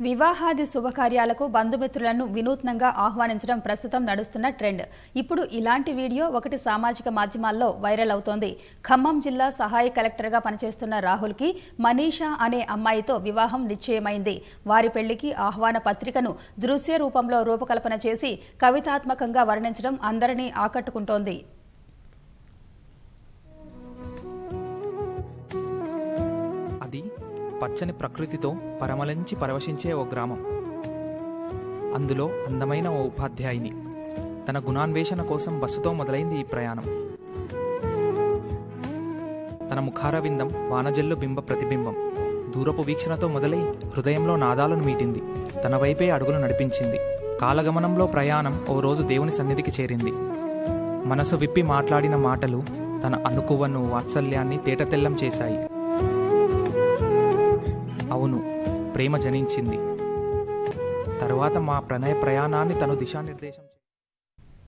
వివాహాది శుభకార్యాలకు బంధుమిత్రులను వినూత్నంగా ఆహ్వానించడం ప్రస్తుతం నడుస్తున్న ట్రెండ్ ఇప్పుడు ఇలాంటి వీడియో ఒకటి సామాజిక మాధ్యమాల్లో వైరల్ అవుతోంది ఖమ్మం జిల్లా సహాయ కలెక్టర్గా పనిచేస్తున్న రాహుల్కి మనీషా అనే అమ్మాయితో వివాహం నిశ్చయమైంది వారి పెళ్లికి ఆహ్వాన పత్రికను దృశ్య రూపంలో రూపకల్పన చేసి కవితాత్మకంగా వర్ణించడం అందరినీ ఆకట్టుకుంటోంది అది పచ్చని ప్రకృతితో పరమలించి పరవశించే ఓ గ్రామం అందులో అందమైన ఓ ఉపాధ్యాయుని తన గుణాన్వేషణ కోసం బస్సుతో మొదలైంది ఈ ప్రయాణం తన ముఖార విందం వానజల్లు బింబ ప్రతిబింబం దూరపు వీక్షణతో మొదలై హృదయంలో నాదాలను మీటింది తన వైపే అడుగులు నడిపించింది కాలగమనంలో ప్రయాణం ఓ రోజు దేవుని సన్నిధికి చేరింది మనసు విప్పి మాట్లాడిన మాటలు తన అనుకువను వాత్సల్యాన్ని తేటతెల్లం చేశాయి అవును ప్రేమ జనించింది తరువాత మా ప్రణయ ప్రయాణాన్ని తను దిశానిర్దేశం చే-